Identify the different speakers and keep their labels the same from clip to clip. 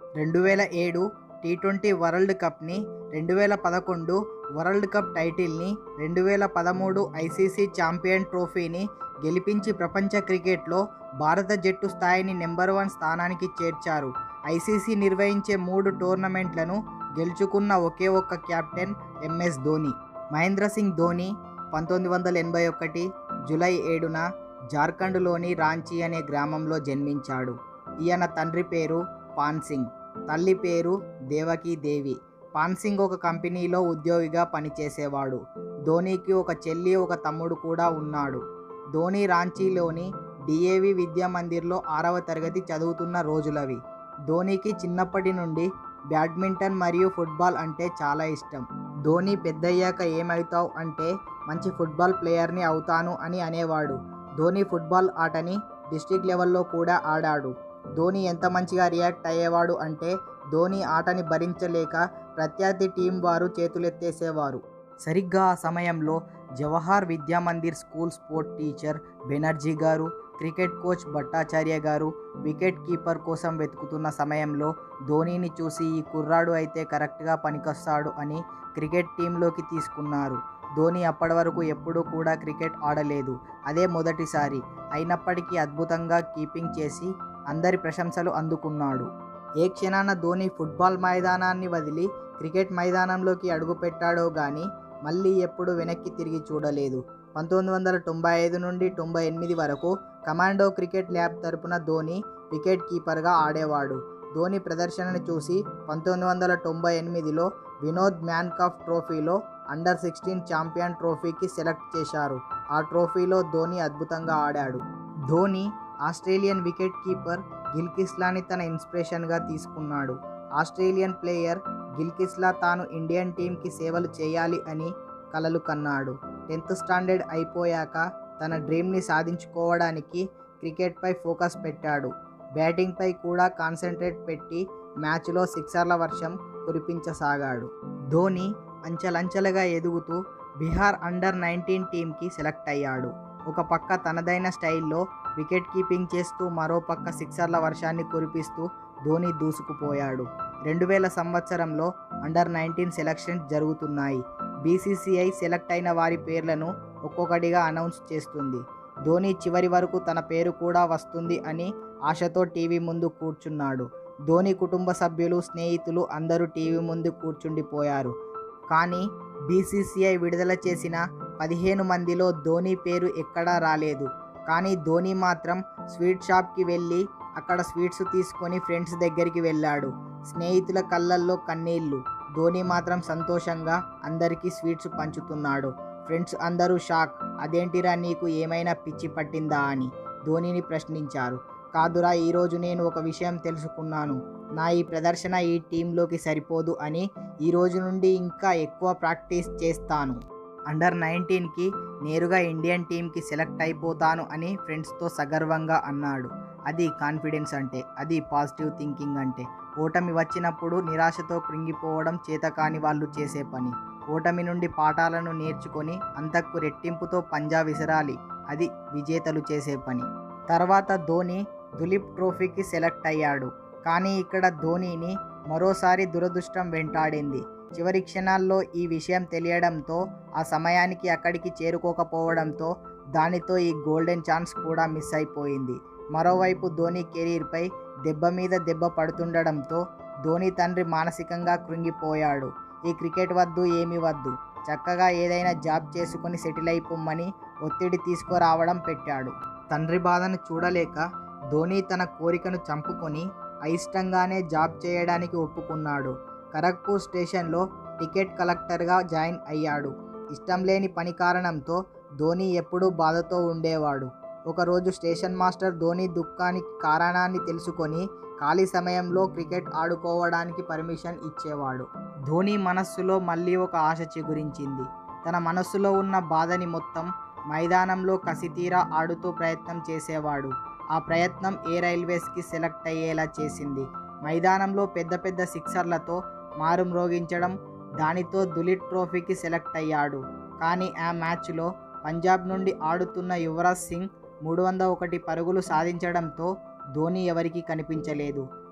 Speaker 1: రెండు వేల ఏడు టీ ట్వంటీ వరల్డ్ కప్ని రెండు వేల పదకొండు వరల్డ్ కప్ టైటిల్ని రెండు వేల పదమూడు ఐసీసీ ఛాంపియన్ ట్రోఫీని గెలిపించి ప్రపంచ క్రికెట్లో భారత జట్టు స్థాయిని నెంబర్ వన్ స్థానానికి చేర్చారు ఐసీసీ నిర్వహించే మూడు టోర్నమెంట్లను గెలుచుకున్న ఒకే ఒక్క కెప్టెన్ ఎంఎస్ ధోని మహేంద్ర సింగ్ ధోని పంతొమ్మిది వందల ఎనభై ఒకటి జూలై ఏడున జార్ఖండ్లోని రాంచీ అనే గ్రామంలో జన్మించాడు ఈయన తండ్రి పేరు పాన్ సింగ్ తల్లి పేరు దేవకీ దేవి పాన్ సింగ్ ఒక కంపెనీలో ఉద్యోగిగా పనిచేసేవాడు ధోనీకి ఒక చెల్లి ఒక తమ్ముడు కూడా ఉన్నాడు ధోని రాంచీలోని డిఏవి విద్యా మందిర్లో ఆరవ తరగతి చదువుతున్న రోజులవి ధోనీకి చిన్నప్పటి నుండి బ్యాడ్మింటన్ మరియు ఫుట్బాల్ అంటే చాలా ఇష్టం ధోని పెద్దయ్యాక ఏమవుతావు అంటే మంచి ఫుట్బాల్ ప్లేయర్ని అవుతాను అని అనేవాడు ధోని ఫుట్బాల్ ఆటని డిస్ట్రిక్ట్ లెవెల్లో కూడా ఆడాడు ధోని ఎంత మంచిగా రియాక్ట్ అయ్యేవాడు అంటే ధోని ఆటని భరించలేక ప్రత్యర్థి టీం వారు చేతులెత్తేసేవారు సరిగ్గా ఆ సమయంలో Jawahar Vidya Mandir school sport teacher Banerjee garu cricket coach Bhattacharya గారు వికెట్ కీపర్ కోసం వెతుకుతున్న సమయంలో ధోనీని చూసి ఈ కుర్రాడు అయితే కరెక్ట్గా పనికొస్తాడు అని క్రికెట్ టీంలోకి తీసుకున్నారు ధోని అప్పటి వరకు ఎప్పుడూ కూడా క్రికెట్ ఆడలేదు అదే మొదటిసారి అయినప్పటికీ అద్భుతంగా కీపింగ్ చేసి అందరి ప్రశంసలు అందుకున్నాడు ఏ క్షణాన ధోని ఫుట్బాల్ మైదానాన్ని వదిలి క్రికెట్ మైదానంలోకి అడుగుపెట్టాడో కానీ మళ్ళీ ఎప్పుడు వెనక్కి తిరిగి చూడలేదు పంతొమ్మిది వందల తొంభై ఐదు నుండి తొంభై ఎనిమిది వరకు కమాండో క్రికెట్ ల్యాబ్ తరపున ధోని వికెట్ కీపర్గా ఆడేవాడు ధోని ప్రదర్శనను చూసి పంతొమ్మిది వందల తొంభై ఎనిమిదిలో వినోద్ మ్యాన్ కప్ ట్రోఫీలో అండర్ సిక్స్టీన్ ఛాంపియన్ ట్రోఫీకి సెలెక్ట్ చేశారు ఆ ట్రోఫీలో ధోని అద్భుతంగా ఆడాడు ధోని ఆస్ట్రేలియన్ వికెట్ కీపర్ గిల్కిస్లాని తన ఇన్స్పిరేషన్గా తీసుకున్నాడు ఆస్ట్రేలియన్ ప్లేయర్ గిల్కిస్లా తాను ఇండియన్ టీంకి సేవలు చేయాలి అని కలలు కన్నాడు టెన్త్ స్టాండర్డ్ అయిపోయాక తన డ్రీమ్ని సాధించుకోవడానికి క్రికెట్పై ఫోకస్ పెట్టాడు బ్యాటింగ్పై కూడా కాన్సన్ట్రేట్ పెట్టి మ్యాచ్లో సిక్సర్ల వర్షం కురిపించసాగాడు ధోని అంచెలంచెలుగా ఎదుగుతూ బీహార్ అండర్ నైన్టీన్ టీంకి సెలెక్ట్ అయ్యాడు ఒక పక్క తనదైన స్టైల్లో వికెట్ కీపింగ్ చేస్తూ మరో పక్క సిక్సర్ల వర్షాన్ని కురిపిస్తూ ధోని దూసుకుపోయాడు రెండు వేల సంవత్సరంలో అండర్ నైన్టీన్ సెలక్షన్స్ జరుగుతున్నాయి బీసీసీఐ సెలెక్ట్ అయిన వారి పేర్లను ఒక్కొక్కటిగా అనౌన్స్ చేస్తుంది ధోని చివరి వరకు తన పేరు కూడా వస్తుంది అని ఆశతో టీవీ ముందు కూర్చున్నాడు ధోని కుటుంబ సభ్యులు స్నేహితులు అందరూ టీవీ ముందు కూర్చుండిపోయారు కానీ బీసీసీఐ విడుదల చేసిన పదిహేను మందిలో ధోని పేరు ఎక్కడా రాలేదు కానీ ధోని మాత్రం స్వీట్ షాప్కి వెళ్ళి అక్కడ స్వీట్స్ తీసుకొని ఫ్రెండ్స్ దగ్గరికి వెళ్ళాడు స్నేహితుల కళ్ళల్లో కన్నీళ్లు ధోని మాత్రం సంతోషంగా అందరికీ స్వీట్స్ పంచుతున్నాడు ఫ్రెండ్స్ అందరూ షాక్ అదేంటిరా నీకు ఏమైనా పిచ్చి పట్టిందా అని ధోనిని ప్రశ్నించారు కాదురా ఈరోజు నేను ఒక విషయం తెలుసుకున్నాను నా ఈ ప్రదర్శన ఈ టీంలోకి సరిపోదు అని ఈ రోజు నుండి ఇంకా ఎక్కువ ప్రాక్టీస్ చేస్తాను అండర్ నైన్టీన్కి నేరుగా ఇండియన్ టీంకి సెలెక్ట్ అయిపోతాను అని ఫ్రెండ్స్తో సగర్వంగా అన్నాడు అది కాన్ఫిడెన్స్ అంటే అది పాజిటివ్ థింకింగ్ అంటే ఓటమి వచ్చినప్పుడు నిరాశతో కృంగిపోవడం చేతకాని వాళ్ళు చేసే పని ఓటమి నుండి పాఠాలను నేర్చుకొని అంతకు రెట్టింపుతో పంజా విసరాలి అది విజేతలు చేసే పని తర్వాత ధోని దులీప్ ట్రోఫీకి సెలెక్ట్ అయ్యాడు కానీ ఇక్కడ ధోనీని మరోసారి దురదృష్టం వెంటాడింది చివరి క్షణాల్లో ఈ విషయం తెలియడంతో ఆ సమయానికి అక్కడికి చేరుకోకపోవడంతో దానితో ఈ గోల్డెన్ ఛాన్స్ కూడా మిస్ అయిపోయింది మరోవైపు ధోని కెరీర్పై దెబ్బ మీద దెబ్బ పడుతుండడంతో ధోని తండ్రి మానసికంగా కృంగిపోయాడు ఈ క్రికెట్ వద్దు ఏమి వద్దు చక్కగా ఏదైనా జాబ్ చేసుకుని సెటిల్ అయిపోమ్మని ఒత్తిడి తీసుకురావడం పెట్టాడు తండ్రి బాధను చూడలేక ధోని తన కోరికను చంపుకొని అయిష్టంగానే జాబ్ చేయడానికి ఒప్పుకున్నాడు ఖరగ్పూర్ స్టేషన్లో టికెట్ కలెక్టర్గా జాయిన్ అయ్యాడు ఇష్టం లేని పని కారణంతో ధోని ఎప్పుడూ బాధతో ఉండేవాడు ఒకరోజు స్టేషన్ మాస్టర్ ధోని దుఃఖానికి కారణాన్ని తెలుసుకొని ఖాళీ సమయంలో క్రికెట్ ఆడుకోవడానికి పర్మిషన్ ఇచ్చేవాడు ధోని మనస్సులో మళ్ళీ ఒక ఆశ చిగురించింది తన మనస్సులో ఉన్న బాధని మొత్తం మైదానంలో కసితీరా ఆడుతూ ప్రయత్నం చేసేవాడు ఆ ప్రయత్నం ఏ రైల్వేస్కి సెలెక్ట్ అయ్యేలా చేసింది మైదానంలో పెద్ద పెద్ద సిక్సర్లతో మారుమ్రోగించడం దానితో దులీట్ ట్రోఫీకి సెలెక్ట్ అయ్యాడు కానీ ఆ మ్యాచ్లో పంజాబ్ నుండి ఆడుతున్న యువరాజ్ సింగ్ మూడు వందల ఒకటి పరుగులు సాధించడంతో ధోని ఎవరికీ కనిపించలేదు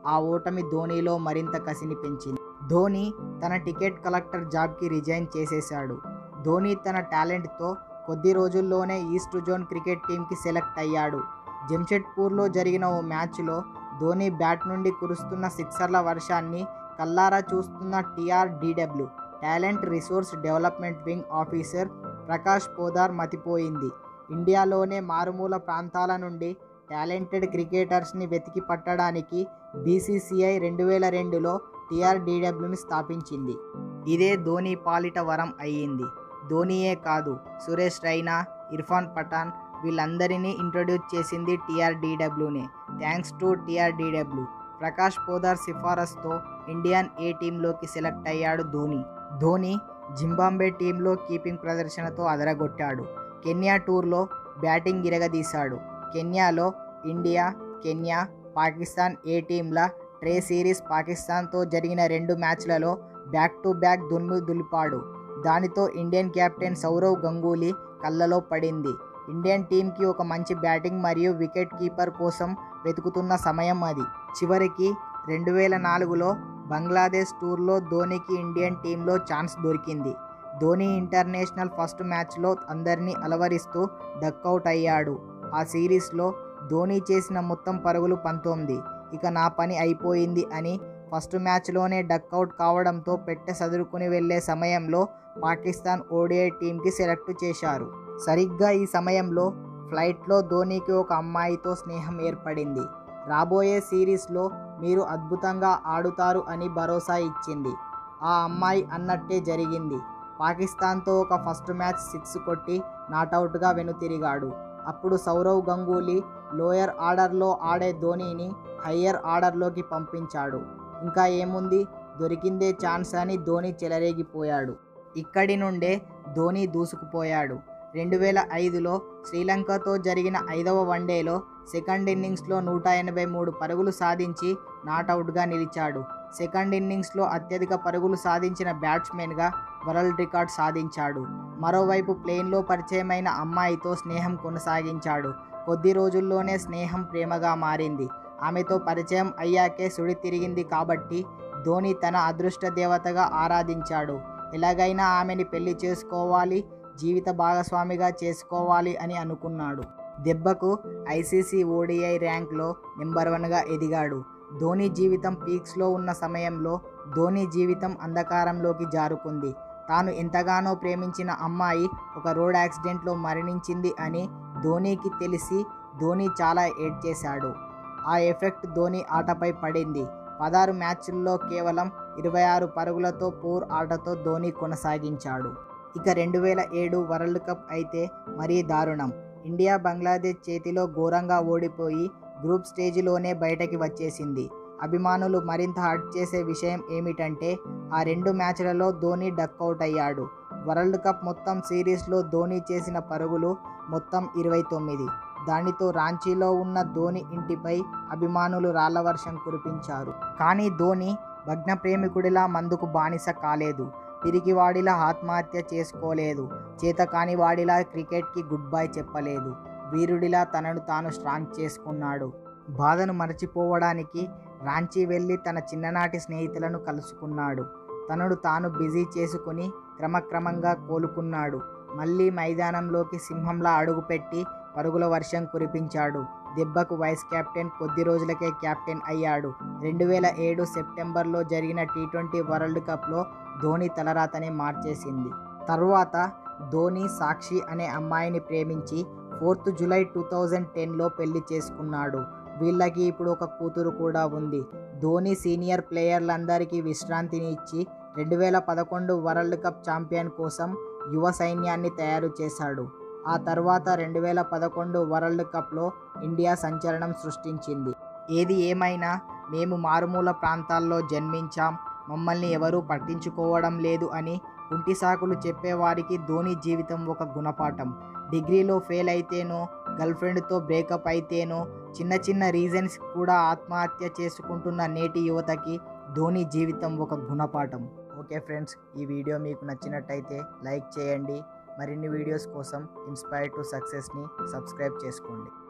Speaker 1: ఆ ఓటమి ధోనీలో మరింత కసిని పెంచింది ధోని తన టికెట్ కలెక్టర్ జాబ్కి రిజైన్ చేసేశాడు ధోని తన టాలెంట్తో కొద్ది రోజుల్లోనే ఈస్ట్ జోన్ క్రికెట్ టీంకి సెలెక్ట్ అయ్యాడు జంషెడ్పూర్లో జరిగిన ఓ మ్యాచ్లో ధోని బ్యాట్ నుండి కురుస్తున్న సిక్సర్ల వర్షాన్ని కల్లారా చూస్తున్న TRDW talent resource development wing officer Prakash Poddar మతిపోయింది ఇండియాలోనే మారుమూల ప్రాంతాల నుండి టాలెంటెడ్ క్రికెటర్స్ని వెతికి పట్టడానికి బీసీసీఐ రెండు వేల రెండులో టీఆర్డీడబ్ల్యూని స్థాపించింది ఇదే ధోని పాలిట వరం అయ్యింది ధోనియే కాదు సురేష్ రైనా ఇర్ఫాన్ పఠాన్ వీళ్ళందరినీ ఇంట్రొడ్యూస్ చేసింది టీఆర్డీడబ్ల్యూనే thanks to TRDW Prakash Poddar సిఫారసుతో ఇండియన్ ఏ టీంలోకి సెలెక్ట్ అయ్యాడు ధోని ధోని జింబాంబే టీంలో కీపింగ్ ప్రదర్శనతో అదరగొట్టాడు కెన్యా టూర్లో బ్యాటింగ్ ఇరగదీశాడు కెన్యాలో ఇండియా కెన్యా పాకిస్తాన్ ఏ టీంల ట్రే సిరీస్ పాకిస్తాన్తో జరిగిన రెండు మ్యాచ్లలో బ్యాక్ టు బ్యాక్ దుమ్ము దులిపాడు దానితో ఇండియన్ కెప్టెన్ సౌరవ్ గంగూలీ కళ్ళలో పడింది ఇండియన్ టీంకి ఒక మంచి బ్యాటింగ్ మరియు వికెట్ కీపర్ కోసం వెతుకుతున్న సమయం అది చివరికి రెండు వేల నాలుగులో బంగ్లాదేశ్ టూర్లో ధోనికి ఇండియన్ టీంలో ఛాన్స్ దొరికింది ధోని ఇంటర్నేషనల్ ఫస్ట్ మ్యాచ్లో అందరినీ అలవరిస్తూ డక్అవుట్ అయ్యాడు ఆ సిరీస్లో ధోని చేసిన మొత్తం పరుగులు పంతొమ్మిది ఇక నా పని అయిపోయింది అని ఫస్ట్ మ్యాచ్లోనే డక్అవుట్ కావడంతో పెట్టె సదురుకుని వెళ్లే సమయంలో పాకిస్తాన్ ఓడిఐ టీంకి సెలెక్ట్ చేశారు సరిగ్గా ఈ సమయంలో ఫ్లైట్లో ధోనికి ఒక అమ్మాయితో స్నేహం ఏర్పడింది రాబోయే సిరీస్లో మీరు అద్భుతంగా ఆడుతారు అని భరోసా ఇచ్చింది ఆ అమ్మాయి అన్నట్టే జరిగింది పాకిస్తాన్తో ఒక ఫస్ట్ మ్యాచ్ సిక్స్ కొట్టి నాటౌట్గా వెనుతిరిగాడు అప్పుడు సౌరవ్ గంగూలీ లోయర్ ఆర్డర్లో ఆడే ధోనీని హయ్యర్ ఆర్డర్లోకి పంపించాడు ఇంకా ఏముంది దొరికిందే ఛాన్స్ అని ధోని చెలరేగిపోయాడు ఇక్కడి నుండే ధోని దూసుకుపోయాడు రెండు వేల ఐదులో శ్రీలంకతో జరిగిన ఐదవ వన్డేలో సెకండ్ ఇన్నింగ్స్లో నూట ఎనభై మూడు పరుగులు సాధించి నాటౌట్గా నిలిచాడు సెకండ్ ఇన్నింగ్స్లో అత్యధిక పరుగులు సాధించిన బ్యాట్స్మెన్గా వరల్డ్ రికార్డ్ సాధించాడు మరోవైపు ప్లేన్లో పరిచయమైన అమ్మాయితో స్నేహం కొనసాగించాడు కొద్ది రోజుల్లోనే స్నేహం ప్రేమగా మారింది ఆమెతో పరిచయం అయ్యాకే సుడి తిరిగింది కాబట్టి ధోని తన అదృష్ట దేవతగా ఆరాధించాడు ఎలాగైనా ఆమెని పెళ్లి చేసుకోవాలి జీవిత భాగస్వామిగా చేసుకోవాలి అని అనుకున్నాడు దెబ్బకు ఐసీసీ ఓడిఐ ర్యాంక్లో నెంబర్ వన్గా ఎదిగాడు ధోని జీవితం పీక్స్లో ఉన్న సమయంలో ధోని జీవితం అంధకారంలోకి జారుకుంది తాను ఎంతగానో ప్రేమించిన అమ్మాయి ఒక రోడ్ యాక్సిడెంట్లో మరణించింది అని ధోనీకి తెలిసి ధోని చాలా ఏడ్ చేశాడు ఆ ఎఫెక్ట్ ధోని ఆటపై పడింది పదహారు మ్యాచ్ల్లో కేవలం ఇరవై ఆరు పరుగులతో పూర్ ఆటతో ధోని కొనసాగించాడు ఇక రెండు వేల ఏడు వరల్డ్ కప్ అయితే మరీ దారుణం ఇండియా బంగ్లాదేశ్ చేతిలో ఘోరంగా ఓడిపోయి గ్రూప్ స్టేజిలోనే బయటకి వచ్చేసింది అభిమానులు మరింత హర్ట్ చేసే విషయం ఏమిటంటే ఆ రెండు మ్యాచ్లలో ధోని డక్అవుట్ అయ్యాడు వరల్డ్ కప్ మొత్తం సిరీస్లో ధోని చేసిన పరుగులు మొత్తం ఇరవై తొమ్మిది దానితో రాంచీలో ఉన్న ధోని ఇంటిపై అభిమానులు రాళ్ల వర్షం కురిపించారు కానీ ధోని భగ్న ప్రేమికుడిలా మందుకు బానిస కాలేదు పిరికివాడిలా ఆత్మహత్య చేసుకోలేదు చేతకాని వాడిలా క్రికెట్కి గుడ్ బై చెప్పలేదు వీరుడిలా తనను తాను స్ట్రాంగ్ చేసుకున్నాడు బాధను మరచిపోవడానికి రాంచీ వెళ్ళి తన చిన్ననాటి స్నేహితులను కలుసుకున్నాడు తనను తాను బిజీ చేసుకుని క్రమక్రమంగా కోలుకున్నాడు మళ్ళీ మైదానంలోకి సింహంలా అడుగుపెట్టి పరుగుల వర్షం కురిపించాడు దెబ్బకు వైస్ కెప్టెన్ కొద్ది రోజులకే కెప్టెన్ అయ్యాడు రెండు వేల ఏడు సెప్టెంబర్లో జరిగిన టీ ట్వంటీ వరల్డ్ కప్లో ధోని తలరాతనే మార్చేసింది తర్వాత ధోని సాక్షి అనే అమ్మాయిని ప్రేమించి ఫోర్త్ జూలై టూ థౌజండ్ టెన్లో పెళ్లి చేసుకున్నాడు వీళ్ళకి ఇప్పుడు ఒక కూతురు కూడా ఉంది ధోని సీనియర్ ప్లేయర్లందరికీ విశ్రాంతిని ఇచ్చి రెండు వేల పదకొండు వరల్డ్ కప్ ఛాంపియన్ కోసం యువ సైన్యాన్ని తయారు చేశాడు ఆ తర్వాత రెండు వేల పదకొండు వరల్డ్ కప్లో ఇండియా సంచలనం సృష్టించింది ఏది ఏమైనా మేము మారుమూల ప్రాంతాల్లో జన్మించాం మమ్మల్ని ఎవరూ పట్టించుకోవడం లేదు అని కుంటి సాకులు చెప్పేవారికి ధోని జీవితం ఒక గుణపాఠం డిగ్రీలో ఫెయిల్ అయితేనో గర్ల్ ఫ్రెండ్తో బ్రేకప్ అయితేనో చిన్న చిన్న రీజన్స్ కూడా ఆత్మహత్య చేసుకుంటున్న నేటి యువతకి ధోని జీవితం ఒక గుణపాఠం ఓకే ఫ్రెండ్స్ ఈ వీడియో మీకు నచ్చినట్టయితే లైక్ చేయండి మరిన్ని వీడియోస్ కోసం ఇన్స్పైర్ టు సక్సెస్ని సబ్స్క్రైబ్ చేసుకోండి